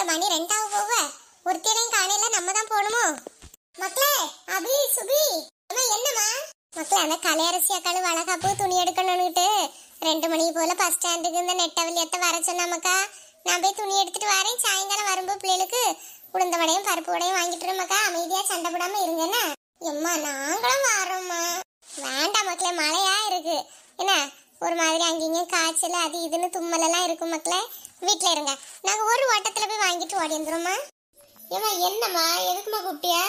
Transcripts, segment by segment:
இல்ல மணி ரெண்டாவது போவ ஒருத்தரையும் காலையில நம்ம தான் போகணுமோ மக்களே அபி சுபி அம்மா என்னம்மா மக்களே அந்த கலையரசி அக்காளு வளகாப்பு துணி எடுக்கணும்னுட்டு ரெண்டு மணி போல பஸ் ஸ்டாண்டுக்கு இந்த நெட்டவலியத்தை வர சொன்னாமக்கா நான் போய் துணி எடுத்துட்டு வரேன் சாயங்காலம் வரும்போது பிள்ளைகளுக்கு உளுந்த வடையும் பருப்பு வடையும் வாங்கிட்டு வரமாக்கா அமைதியா சண்டை போடாம இருங்கண்ணா எம்மா நாங்களும் வரோம்மா வேண்டாம் மக்களே மழையா இருக்கு என்ன ஒரு மாதிரி அங்கேயும் காய்ச்சல் அது இதுன்னு தும்மல் எல்லாம் இருக்கும் மக்களே வீட்ல இருங்க நாங்க ஒரு ஓட்டத்துல போய் வாங்கிட்டு ஓடி வந்துருமா ஏமா என்னம்மா எதுக்குமா கூப்பிட்டியா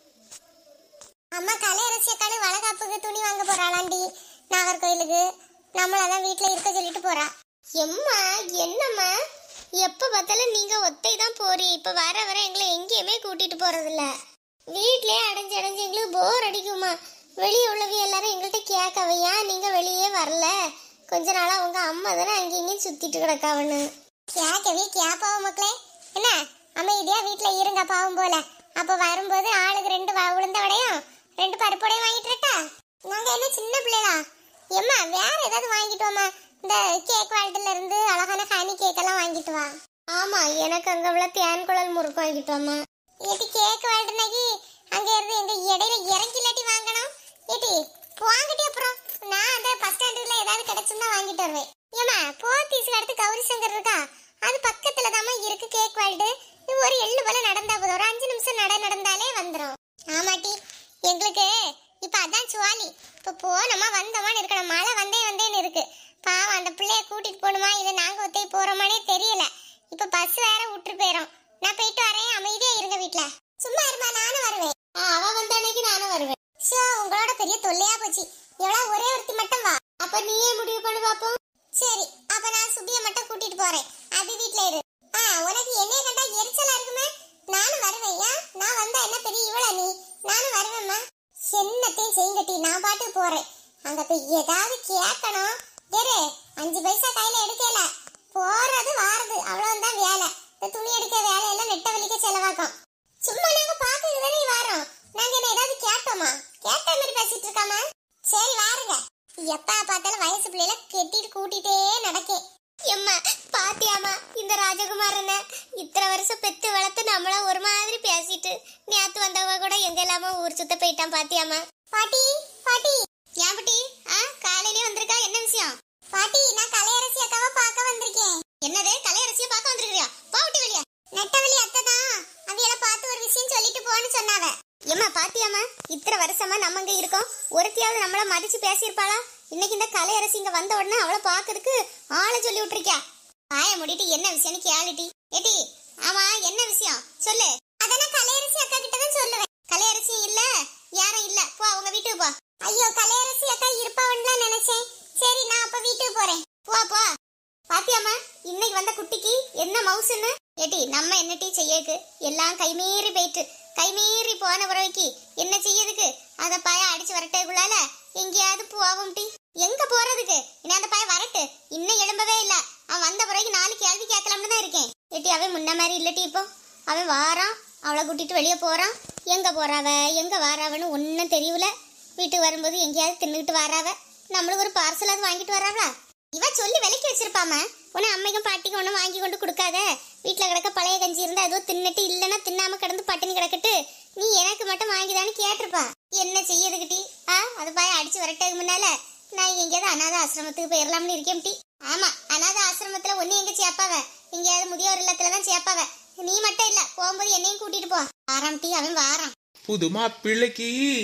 அம்மா கலையரசி அக்காளு வளகாப்புக்கு துணி வாங்க போறாளாண்டி நாகர்கோயிலுக்கு நம்மளதான் வீட்ல இருக்க சொல்லிட்டு போறா எம்மா என்னம்மா எப்ப பார்த்தாலும் நீங்க ஒத்தை தான் போறி இப்ப வர வர எங்களை எங்கேயுமே கூட்டிட்டு போறதில்ல வீட்லயே அடைஞ்சு அடைஞ்சு எங்களுக்கு போர் அடிக்குமா வெளியே உள்ளவங்க எல்லாரும் எங்கள்கிட்ட கேட்கவே ஏன் நீங்க வெளியே வரல கொஞ்ச நாளா உங்க அம்மா தானே அங்கேயும் இங்கேயும் சுத்திட்டு கிடக்காவன்னு கேட்கவே கேப்பாவ மக்களே என்ன அமைதியா வீட்ல இருங்க பாவம் போல அப்ப வரும்போது ஆளுக்கு ரெண்டு வ- உளுந்த வடையும் ரெண்டு பருப்பு வடையும் வாங்கிட்டு இருக்கா நாங்க என்ன சின்ன பிள்ளைகளா எம்மா வேற ஏதாவது வாங்கிட்டு வாமா இந்த கேக் வாழ்ட்டுல இருந்து அழகான ஹனி கேக் எல்லாம் வாங்கிட்டு வா ஆமா எனக்கு அங்க உள்ள தேன் குழல் முறுக்கு வாங்கிட்டு வாமா ஏட்டி கேக் வாழ்ட்டுனாக்கி அங்க இருந்து எங்க இடையில இறங்கி இல்லாட்டி வாங்கணும் ஏட்டி வாங்கிட்டே அப்புறம் நான் அந்த பஸ் ஸ்டாண்டுல ஏதாவது கிடைச்சுன்னா வாங்கிட்டு வருவேன் ஏமா போத்தீஸ்ல அடுத்து கௌரி சங்கர் இருக்கா அது பக்கத்துல தாமா இருக்கு கேக் வேர்ல்டு நீ ஒரு எள்ளு போல நடந்தா போதும் ஒரு அஞ்சு நிமிஷம் நட நடந்தாலே வந்துடும் ஆமாட்டி எங்களுக்கு இப்ப அதான் சுவாலி இப்ப போனோமா வந்தோமான்னு இருக்கணும் மழை வந்தே வந்தேன்னு இருக்கு பாவம் அந்த பிள்ளைய கூட்டிட்டு போகணுமா இல்ல நாங்க ஒத்தை போறோமானே தெரியல இப்ப பஸ் வேற விட்டு போயிரும் நான் போயிட்டு வரேன் அமைதியா இருங்க வீட்ல சும்மா இருமா நானும் வருவேன் ஆ, அவ வந்த அன்னைக்கு நானும் வருவேன் ஷோ உங்களோட பெரிய தொல்லையா போச்சு எவ்வளவு ஒரே ஒருத்தி மட்டும் வா அப்ப நீயே முடிவு பண்ணு பாப்போம் சரி அப்ப நான் சுபிய மட்டும் கூட்டிட்டு போறேன் அது வீட்ல இரு ஆ உனக்கு என்னைய கண்டா எரிச்சலா இருக்குமே நானும் வருவேன் ஏன் நான் வந்தா என்ன பெரிய இவள நீ நானும் வருவேம்மா என்னத்தையும் செய்யுங்கட்டி நான் பாட்டு போறேன் அங்க போய் ஏதாவது கேட்கணும் ஏறு அஞ்சு பைசா கையில எடுக்கல போறது வாரது அவ்வளவுதான் வேலை இந்த துணி எடுக்க வேலையெல்லாம் நெட்ட வலிக்க செலவாக்கும் சும்மா நாங்க பாத்துட்டு தானே வரோம் நாங்க என்ன ஏதாவது கேட்டோமா கேட்ட மாதிரி பேசிட்டு இருக்காமா சரி வாருங்க எப்பா பார்த்தாலும் வயசு பிள்ளைல கெட்டிட்டு கூட்டிட்டே நடக்கேன் எம்மா பாத்தியாமா இந்த ராஜகுமாரனை இத்தனை வருஷம் பெத்து வளர்த்து நம்மள ஒரு மாதிரி பேசிட்டு நேத்து வந்தவங்க கூட எங்க இல்லாம ஊர் சுத்த போயிட்டான் பாத்தியாமா பாட்டி பாட்டி ஏன் பாட்டி ஆ காலையிலே வந்திருக்கா என்ன விஷயம் பாட்டி நான் கலையரசி அக்காவை பார்க்க வந்திருக்கேன் என்னது கலையரசிய பார்க்க வந்திருக்கியா பாவட்டி வெளியா நெட்டவழி அத்தை தான் அவியல பார்த்து ஒரு விஷயம் சொல்லிட்டு போன்னு சொன்னாவ ஏம்மா பாத்தியாமா இத்தனை வருஷமா நம்ம இங்க இருக்கோம் ஒருத்தியாவது நம்மள மதிச்சு பேசியிருப்பாளா இன்னைக்கு இந்த கலையரசி இங்க வந்த உடனே அவளை பாக்குறதுக்கு ஆளை சொல்லி விட்டுருக்கியா வாய மூடிட்டு என்ன விஷயம்னு கேளுட்டி ஏட்டி ஆமா என்ன விஷயம் சொல்லு அதெல்லாம் கலையரசி அக்கா கிட்ட தான் சொல்லுவேன் கலையரசி இல்ல யாரும் இல்ல போ அவங்க வீட்டுக்கு போ ஐயோ கலையரசி அக்கா இருப்பாவன்லாம் நினைச்சேன் சரி நான் அப்ப வீட்டுக்கு போறேன் போ போ பாத்தியாமா இன்னைக்கு வந்த குட்டிக்கு என்ன மவுசுன்னு ஏட்டி நம்ம என்ன டீ செய்யக்கு எல்லாம் கைமீறி போயிட்டு கைமீறி போன பிறவைக்கு என்ன செய்யறதுக்கு அத பாய அடிச்சு வரட்டேக்குள்ளால எங்கேயாவது போவோம் டீ எங்க போறதுக்கு இனி அந்த பாய வரட்டு இன்னும் எழும்பவே இல்ல அவன் வந்த பிறகு நாலு கேள்வி கேட்கலாம்னு தான் இருக்கேன் ஏட்டி அவன் முன்ன மாதிரி இல்லட்டி இப்போ அவன் வாரான் அவளை கூட்டிட்டு வெளியே போறான் எங்க போறாவ எங்க வாராவன்னு ஒன்னும் தெரியல வீட்டுக்கு வரும்போது எங்கேயாவது தின்னுட்டு வராவ நம்மளுக்கு ஒரு பார்சலாவது வாங்கிட்டு வராவா இவ சொல்லி விலைக்கு வச்சிருப்பாம உன அம்மைக்கும் பாட்டிக்கும் ஒன்றும் வாங்கி கொண்டு கொடுக்காத வீட்ல கிடக்க பழைய கஞ்சி இருந்தா ஏதோ தின்னுட்டு இல்லைன்னா தின்னாம கிடந்து பட்டினி கிடக்கட்டு நீ எனக்கு மட்டும் வாங்கிதான்னு கேட்டிருப்பா என்ன செய்யறதுக்கு ஆ அது பாய அடிச்சு வரட்டதுக்கு முன்னால நான் எங்கேயாவது அனாத ஆசிரமத்துக்கு போயிடலாம்னு இருக்கேன் டி ஆமா அனாத ஆசிரமத்துல ஒண்ணு எங்க சேப்பாவ எங்கேயாவது முதியோர் இல்லத்துல தான் சேப்பாவ நீ மட்டும் இல்ல போகும்போது என்னையும் கூட்டிட்டு போ ஆறாம் டி அவன் வாரான் புது மாப்பிள்ளைக்கு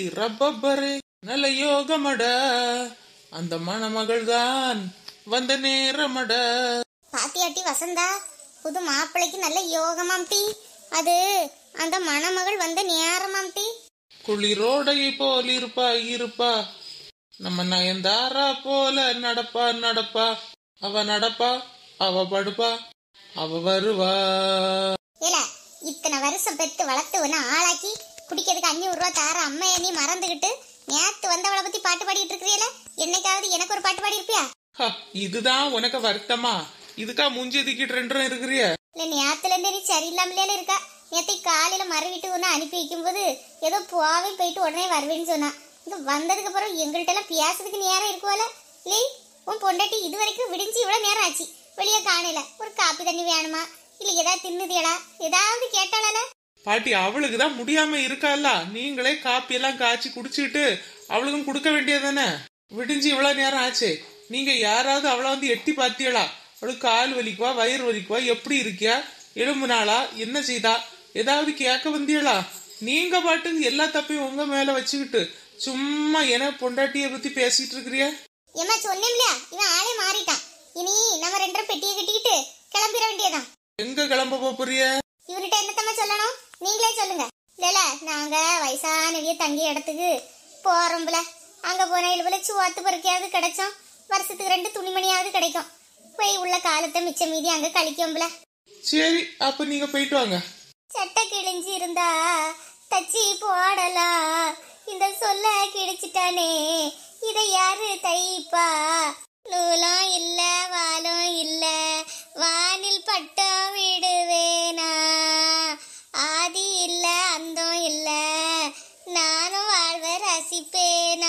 ரப்பரு நல்ல யோகமடா அந்த மணமகள் தான் வந்த நேரமடா பாத்தியாட்டி வசந்தா புது மாப்பிள்ளைக்கு நல்ல யோகமாம் டி அது அந்த மணமகள் வந்த நேரமாம் டி குளிரோடை போல் இருப்பா இருப்பா நம்ம நயன்தாரா போல நடப்பா நடப்பா அவ நடப்பா அவ படுப்பா அவ வருவா இல்ல இத்தனை வருஷம் பெத்து வளர்த்து ஒன்னு ஆளாக்கி குடிக்கிறதுக்கு அஞ்சூறு ரூபா தார அம்மைய நீ மறந்துகிட்டு நேத்து வந்தவளை பத்தி பாட்டு பாடிட்டு இருக்கிறீல என்னைக்காவது எனக்கு ஒரு பாட்டு பாடி இருப்பியா ஹ, இதுதான் உனக்கு வருத்தமா இதுக்கா மூஞ்சி தூக்கிட்டு ரெண்டும் இருக்கிறிய இல்ல நேத்துல இருந்து நீ சரியில்லாமலே இருக்கா நேத்தை காலையில மறு வீட்டுக்கு ஒன்று அனுப்பி வைக்கும்போது ஏதோ போவே போயிட்டு உடனே வருவேன்னு சொன்னா இங்க வந்ததுக்கு அப்புறம் எங்கள்கிட்ட எல்லாம் பேசுறதுக்கு நேரம் இருக்குவோல இல்லை உன் பொண்டாட்டி இது வரைக்கும் விடிஞ்சு இவ்வளவு நேரம் ஆச்சு வெளியே காணல ஒரு காப்பி தண்ணி வேணுமா இல்ல ஏதாவது தின்னுதியடா ஏதாவது கேட்டாளா பாட்டி அவளுக்கு தான் முடியாம இருக்கால நீங்களே காப்பி எல்லாம் காய்ச்சி குடிச்சிட்டு அவளுக்கும் கொடுக்க வேண்டியதானே விடிஞ்சு இவ்வளவு நேரம் ஆச்சே நீங்க யாராவது அவளை வந்து எட்டி பார்த்தீங்களா அவளுக்கு கால் வலிக்குவா வயிறு வலிக்குவா எப்படி இருக்கியா எலும்பு நாளா என்ன செய்தா ஏதாவது கேட்க வந்தீங்களா நீங்க பாட்டுக்கு எல்லா தப்பையும் உங்க மேல வச்சுக்கிட்டு சும்மா என பொண்டாட்டிய பத்தி பேசிட்டு இருக்கிறிய ஏமா சொன்னேன்ல இவன் ஆளே மாறிட்டான் இனி நம்ம ரெண்டரை பெட்டியை கட்டிக்கிட்டு கிளம்பிட வேண்டியதான் எங்க கிளம்ப போறிய இவர்கிட்ட என்னத்தம்மா சொல்லணும் நீங்களே சொல்லுங்க இல்ல நாங்க வயசானவிய தங்கிய இடத்துக்கு போறோம்ல அங்க போன இழுவல சுவாத்து பருக்கையாவது கிடைச்சோம் வருஷத்துக்கு ரெண்டு துணிமணியாவது கிடைக்கும் போய் உள்ள காலத்தை மிச்சம் மீதி அங்க கழிக்கும்ல சரி அப்ப நீங்க போயிட்டு வாங்க சட்டை கிழிஞ்சு இருந்தா தச்சி போடலாம் இந்த சொல்ல கிழிச்சிட்டானே இதை யாரு தைப்பா நூலும் இல்ல வாலும் இல்ல வானில் பட்டம் விடுவேனா ஆதி இல்ல அந்தம் இல்ல நானும் வாழ்வ ரசிப்பேனா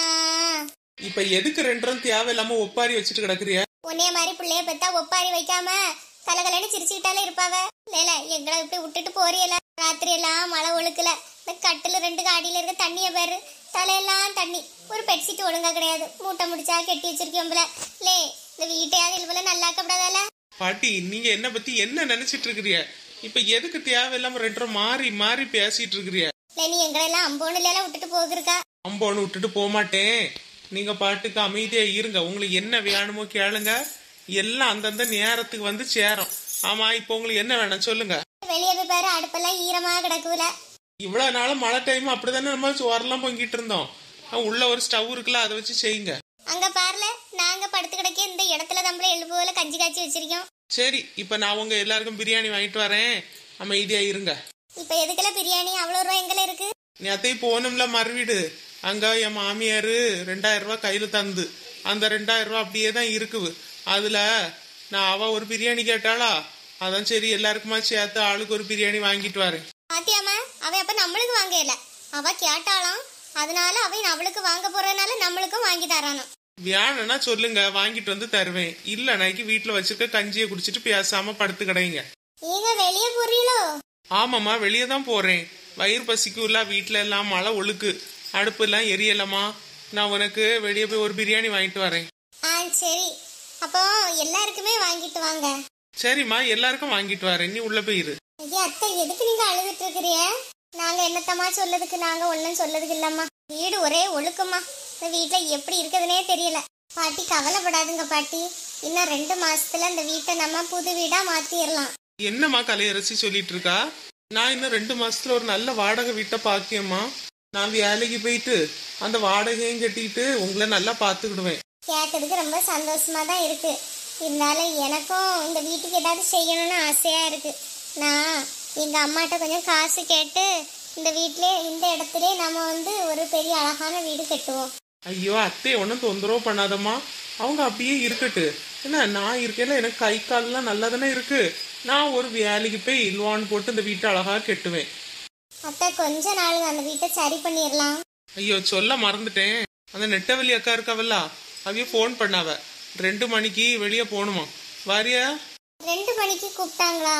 இப்ப எதுக்கு ரெண்டரும் தேவையில்லாம ஒப்பாரி வச்சுட்டு கிடக்குறிய உன்னைய மாதிரி பிள்ளைய பெத்தா ஒப்பாரி வைக்காம கலகலன்னு சிரிச்சுக்கிட்டாலே இருப்பாவ லேல எங்களை இப்படி விட்டுட்டு போறியல ராத்திரி எல்லாம் மழை ஒழுக்கல இந்த கட்டுல ரெண்டு காடியில இருக்க தண்ணிய பாரு தலையெல்லாம் தண்ணி ஒரு பெட்ஷீட் ஒழுங்கா கிடையாது மூட்டை முடிச்சா கட்டி வச்சிருக்கோம்ல லே இந்த வீட்டையாவது இழுவல நல்லாக்கப்படாதால பாட்டி நீங்க என்ன பத்தி என்ன நினைச்சிட்டு இருக்கிறிய இப்ப எதுக்கு தேவையில்லாம ரெண்டரும் மாறி மாறி பேசிட்டு இருக்கிறிய லே நீ எங்களெல்லாம் அம்போனுல எல்லாம் விட்டுட்டு போகிருக்கா அம்போன்னு விட்டுட்டு போக மாட்டேன் நீங்க பாட்டுக்கு அமைதியா இருங்க உங்களுக்கு என்ன வேணுமோ கேளுங்க எல்லாம் அந்தந்த நேரத்துக்கு வந்து சேரும் ஆமா இப்போ உங்களுக்கு என்ன வேணும் சொல்லுங்க வெளியே போய் பாரு அடுப்பெல்லாம் ஈரமா கிடக்குல இவ்வளவு நாளும் மழை டைம் அப்படிதானே நம்ம சோறெல்லாம் பொங்கிட்டு இருந்தோம் அஹ் உள்ள ஒரு ஸ்டவ் இருக்குல்ல அதை வச்சு செய்யுங்க அங்க பாருல நாங்க படுத்து கிடக்க இந்த இடத்துல தம்பளை எழுபோல கஞ்சி காய்ச்சி வச்சிருக்கோம் சரி இப்ப நான் உங்க எல்லாருக்கும் பிரியாணி வாங்கிட்டு வரேன் அமைதியா இருங்க இப்ப எதுக்கெல்லாம் பிரியாணி அவ்வளவு ரூபா எங்களை இருக்கு நேத்தை போகணும்ல மறுவீடு அங்க என் மாமியாரு ரெண்டாயிரம் ரூபாய் கையில தந்து அந்த ரெண்டாயிரம் ரூபாய் அப்படியே தான் இருக்குது அதுல நான் அவ ஒரு பிரியாணி கேட்டாளா அதான் சரி எல்லாருக்குமா சேர்த்து ஆளுக்கு ஒரு பிரியாணி வாங்கிட்டு வரேன் பாத்தியாமா அவ அப்ப நம்மளுக்கு வாங்கல அவ கேட்டாளாம் அதனால அவ அவளுக்கு வாங்க போறதுனால நம்மளுக்கும் வாங்கி தரானாம் வேணும்னா சொல்லுங்க வாங்கிட்டு வந்து தருவேன் இல்லைனாக்கி வீட்டுல வச்சிருக்க கஞ்சியை குடிச்சிட்டு பேசாம படுத்து கிடங்க நீங்க வெளியே போறீங்களோ ஆமாம்மா வெளியே தான் போறேன் வயிறு பசிக்கும்ல வீட்டுல எல்லாம் மழை ஒழுக்கு அடுப்பு எல்லாம் எரியலமா நான் உனக்கு வெளியே போய் ஒரு பிரியாணி வாங்கிட்டு வரேன் ஆ சரி அப்போ எல்லாருக்குமே வாங்கிட்டு வாங்க சரிம்மா எல்லாருக்கும் வாங்கிட்டு வரேன் நீ உள்ள போயிரு ஐயா அத்தை எதுக்கு நீங்க அழுதுட்டு இருக்கிறிய நாங்க என்னத்தம்மா சொல்லதுக்கு நாங்க ஒண்ணும் சொல்லதுக்கு இல்லம்மா வீடு ஒரே ஒழுக்கம்மா இந்த வீட்டுல எப்படி இருக்குதுன்னே தெரியல பாட்டி கவலைப்படாதுங்க பாட்டி இன்னும் ரெண்டு மாசத்துல இந்த வீட்டை நம்ம புது வீடா மாத்திரலாம் என்னம்மா கலையரசி சொல்லிட்டு இருக்கா நான் இன்னும் ரெண்டு மாசத்துல ஒரு நல்ல வாடகை வீட்டை பாக்கியம்மா நான் வேலைக்கு போயிட்டு அந்த வாடகையும் கட்டிட்டு உங்களை நல்லா பாத்துக்கிடுவேன் கேட்கறதுக்கு ரொம்ப சந்தோஷமா தான் இருக்கு இருந்தாலும் எனக்கும் இந்த வீட்டுக்கு ஏதாவது செய்யணும்னு ஆசையா இருக்கு நான் எங்க அம்மாட்ட கொஞ்சம் காசு கேட்டு இந்த வீட்டிலே இந்த இடத்துல நம்ம வந்து ஒரு பெரிய அழகான வீடு கட்டுவோம் ஐயோ அத்தை ஒன்றும் தொந்தரவு பண்ணாதம்மா அவங்க அப்படியே இருக்கட்டு என்ன நான் இருக்கேன்ல எனக்கு கை கால்லாம் நல்லா தானே இருக்கு நான் ஒரு வேலைக்கு போய் லோன் போட்டு இந்த வீட்டை அழகா கெட்டுவேன் அத்தை கொஞ்ச நாள் அந்த வீட்டை சரி பண்ணிடலாம் ஐயோ சொல்ல மறந்துட்டேன் அந்த நெட்டவெளி அக்கா இருக்காவல்ல அவைய ஃபோன் பண்ணாவ ரெண்டு மணிக்கு வெளியே போகணுமா வாரியா ரெண்டு மணிக்கு கூப்பிட்டாங்களா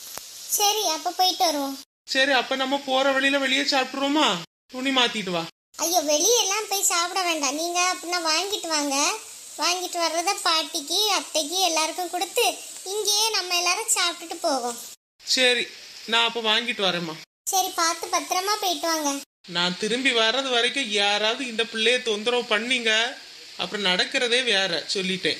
சரி அப்ப போயிட்டு வருவோம் சரி அப்ப நம்ம போற வழியில வெளியே சாப்பிட்டுருவோமா துணி மாத்திட்டு வா ஐயோ வெளியெல்லாம் போய் சாப்பிட வேண்டாம் நீங்க அப்படின்னா வாங்கிட்டு வாங்க வாங்கிட்டு வர்றத பாட்டிக்கு அத்தைக்கு எல்லாருக்கும் கொடுத்து இங்கேயே நம்ம எல்லாரும் சாப்பிட்டுட்டு போவோம் சரி நான் அப்ப வாங்கிட்டு வரேம்மா சரி பார்த்து பத்திரமா போயிட்டு வாங்க நான் திரும்பி வர்றது வரைக்கும் யாராவது இந்த பிள்ளைய தொந்தரவு பண்ணீங்க அப்புறம் நடக்கிறதே வேற சொல்லிட்டேன்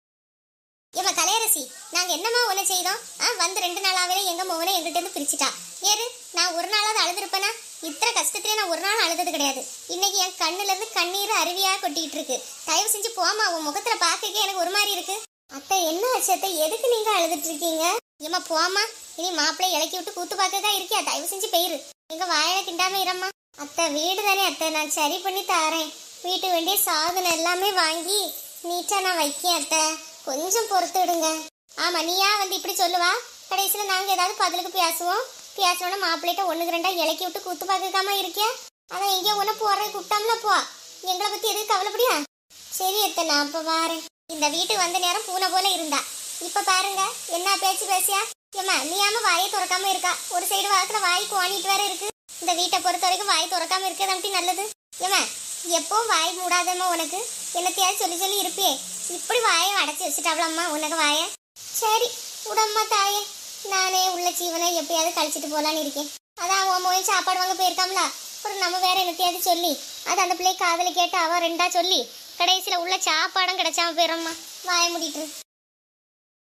இவ கலையரசி நாங்க என்னமா ஒண்ணு செய்தோம் ஆ வந்து ரெண்டு நாளாவே எங்க மோகனை எங்கிட்ட இருந்து பிரிச்சுட்டா ஏறு நான் ஒரு நாளாவது அழுதுருப்பேனா இத்தனை கஷ்டத்திலே நான் ஒரு நாள் அழுதது கிடையாது இன்னைக்கு என் கண்ணுல இருந்து கண்ணீர் அருவியா கொட்டிட்டு இருக்கு தயவு செஞ்சு போமா உன் முகத்துல பாக்கவே எனக்கு ஒரு மாதிரி இருக்கு அத்தை என்ன ஆச்சு அத்தை எதுக்கு நீங்க அழுதுட்டு இருக்கீங்க ஏமா போமா இனி மாப்பிள்ளை இலக்கி விட்டு கூத்து பார்க்கதா இருக்கியா தயவு செஞ்சு போயிரு எங்க வாயில கிண்டாம இரம்மா அத்தை வீடு தானே அத்தை நான் சரி பண்ணி தாரேன் வீட்டு வேண்டிய சாதனம் எல்லாமே வாங்கி நீட்டா நான் வைக்கேன் அத்தை கொஞ்சம் பொறுத்து விடுங்க ஆமா நீயா வந்து இப்படி சொல்லுவா கடைசியில நாங்க ஏதாவது பதிலுக்கு பேசுவோம் பேசணும்னா மாப்பிள்ளைகிட்ட ஒண்ணுக்கு ரெண்டா இலக்கி விட்டு கூத்து பார்க்காம இருக்கியா அதான் எங்கேயோ ஒண்ணு போறேன் கூப்பிட்டாம்ல போ எங்களை பத்தி எதுவும் கவலைப்படியா சரி அத்தை நான் அப்ப வாரேன் இந்த வீட்டுக்கு வந்த நேரம் பூனை போல இருந்தா இப்ப பாருங்க என்ன பேச்சு பேசியா ஏம்மா நீயாம வாயை திறக்காம இருக்கா ஒரு சைடு வாக்குல வாய் கோணிட்டு வேற இருக்கு இந்த வீட்டை பொறுத்த வரைக்கும் வாய் திறக்காம இருக்கிறது நல்லது ஏம்மா எப்பவும் வாய் மூடாதம்மா உனக்கு என்னத்தையாவது சொல்லி சொல்லி இருப்பியே இப்படி வாயை அடைச்சி வச்சுட்டாவளம்மா உனக்கு வாய சரி உடம்மா தாயே நானே உள்ள ஜீவனை எப்பயாவது கழிச்சிட்டு போலான்னு இருக்கேன் அதான் உன் மோய் சாப்பாடு வாங்க போயிருக்காம்ல அப்புறம் நம்ம வேற என்னத்தையாவது சொல்லி அது அந்த பிள்ளை காதல கேட்டு அவ ரெண்டா சொல்லி கடைசியில உள்ள சாப்பாடும் கிடைச்சாம போயிடும்மா வாய மூடிட்டு இரு.